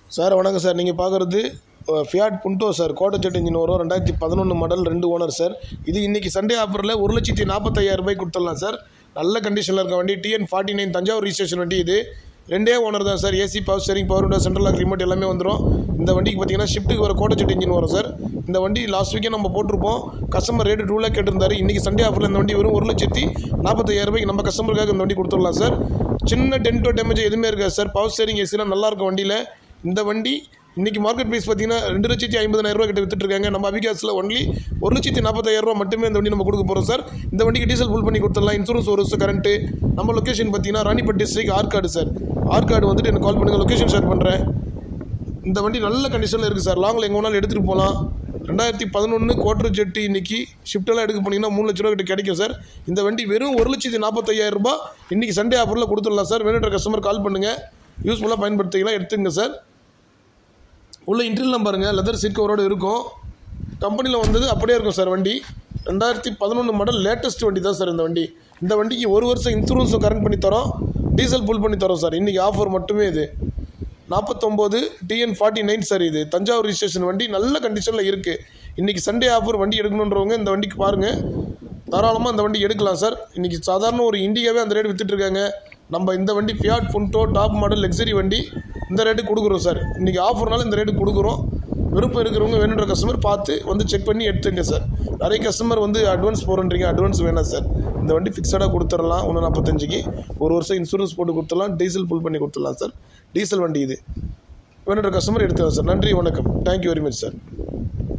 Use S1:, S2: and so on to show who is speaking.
S1: sir வணக்கம் sir நீங்கள் பார்க்குறது ஃபியாட் புண்டோ சார் கோட்டை ஜெட் இன்ஜின் வரும் ரெண்டாயிரத்தி பதினொன்று மாடல் ரெண்டு ஓனர் சார் இது இன்றைக்கி சண்டே ஆஃபரில் ஒரு லட்சத்தி நாற்பத்தையாயிரம் ரூபாய் கொடுத்துடலாம் சார் நல்ல கண்டிஷனில் இருக்க வண்டி TN forty nine Thanjavur registration வண்டி இது ரெண்டே ஓனர் தான் sir AC power steering power window central lock remote எல்லாமே வந்துடும் இந்த வண்டிக்கு பார்த்தீங்கன்னா ஷிஃப்ட்டுக்கு வர கோட்டை ஜெட் இன்ஜின் வரும் சார் இந்த வண்டி லாஸ்ட் வீக்கே நம்ம போட்டிருப்போம் கஸ்டமர் ரேட்டு டூ லேக் கேட்டிருந்தாரு இன்றைக்கி சண்டே ஆஃபரில் இந்த வண்டி வரும் ஒரு லட்சத்தி நாற்பத்தையாயிரம் ரூபாய்க்கு நம்ம கஸ்டமருக்காக இந்த வண்டி கொடுத்துடலாம் சார் சின்ன டென்ட்டோ டேமேஜ் எதுவுமே இருக்காது சார் பவர் ஸ்டேரிங் ஏசிலாம் நல்லா இருக்கும் வண்டியில் இந்த வண்டி இன்னைக்கு மார்க்கெட் ப்ரைஸ் பார்த்தீங்கன்னா ரெண்டு லட்சத்தி ஐம்பதாயிரம் ரூபா கிட்ட வித்துட்டு இருக்காங்க நம்ம அபிகாஸில் ஒன்லி ஒரு லட்சத்தி நாற்பத்தாயிரம் ரூபா மட்டுமே இந்த வண்டி நம்ம கொடுக்க போகிறோம் சார் இந்த வண்டிக்கு டீசல் ஃபுல் பண்ணி கொடுத்துடலாம் இன்சூரன்ஸ் ஒரு வருஷம் கரண்ட்டு நம்ம லொக்கேஷன் பார்த்தீங்கன்னா ராணிப்பட் டிஸ்ட்ரிக் ஆர்காடு சார் ஆர்காடு வந்துட்டு எனக்கு கால் பண்ணுங்கள் லொக்கேஷன் ஷேர் பண்ணுறேன் இந்த வண்டி நல்ல கண்டிஷனில் இருக்குது சார் லாங்கில் எங்கே வேணாலும் எடுத்துகிட்டு போகலாம் ரெண்டாயிரத்தி பதினொன்று குவார்டர் ஜெட்டு இன்னைக்கு ஷிஃப்ட்டெல்லாம் எடுக்க போனீங்கன்னா மூணு லட்ச ரூபா கிட்ட கிடைக்கும் சார் இந்த வண்டி வெறும் ஒரு லட்சத்தி நாற்பத்தையாயிரம் ரூபாய் இன்றைக்கி சண்டே ஆஃபரில் கொடுத்துடலாம் சார் வேணுன்ற கஸ்டமர் கால் பண்ணுங்கள் யூஸ்ஃபுல்லாக பயன்படுத்திக்கலாம் எடுத்துங்க சார் உள்ள இன்டர்லாம் பாருங்கள் லெதர் சீட் கவரோடு இருக்கும் கம்பெனியில் வந்தது அப்படியே இருக்கும் சார் வண்டி ரெண்டாயிரத்தி பதினொன்று மாடல் லேட்டஸ்ட் வண்டி தான் சார் இந்த வண்டி இந்த வண்டிக்கு ஒரு வருஷம் இன்சூரன்ஸும் கரண்ட் பண்ணி தரோம் டீசல் ஃபுல் பண்ணி தரோம் சார் இன்றைக்கி ஆஃபர் மட்டுமே இது நாற்பத்தொம்போது டிஎன் ஃபார்ட்டி நைன் சார் இது தஞ்சாவூர் ரிஜிஸ்ட்ரேஷன் வண்டி நல்ல கண்டிஷனில் இருக்குது இன்றைக்கி சண்டே ஆஃபர் வண்டி எடுக்கணுன்றவங்க இந்த வண்டிக்கு பாருங்கள் தாராளமாக இந்த வண்டி எடுக்கலாம் சார் இன்றைக்கி சாதாரண ஒரு இண்டிகாவே அந்த ரேட் விற்றுட்ருக்காங்க நம்ம இந்த வண்டி Fiat Punto top model luxury வண்டி இந்த ரேட்டுக்கு கொடுக்குறோம் சார் இன்றைக்கி ஆஃபர்னால இந்த ரேட்டுக்கு கொடுக்குறோம் விருப்பம் இருக்கிறவங்க வேணுன்ற கஸ்டமர் பார்த்து வந்து செக் பண்ணி எடுத்துங்க சார் நிறைய கஸ்டமர் வந்து அட்வான்ஸ் போகிறன்றீங்க அட்வான்ஸ் வேணாம் சார் இந்த வண்டி ஃபிக்ஸடாக கொடுத்துடலாம் ஒன்று நாற்பத்தஞ்சுக்கு ஒரு வருஷம் இன்சூரன்ஸ் போட்டு கொடுத்துடலாம் டீசல் ஃபுல் பண்ணி கொடுத்துடலாம் சார் டீசல் வண்டி இது வேணுன்ற கஸ்டமர் எடுத்துக்கலாம் சார் நன்றி வணக்கம் தேங்க்யூ வெரி மச் சார்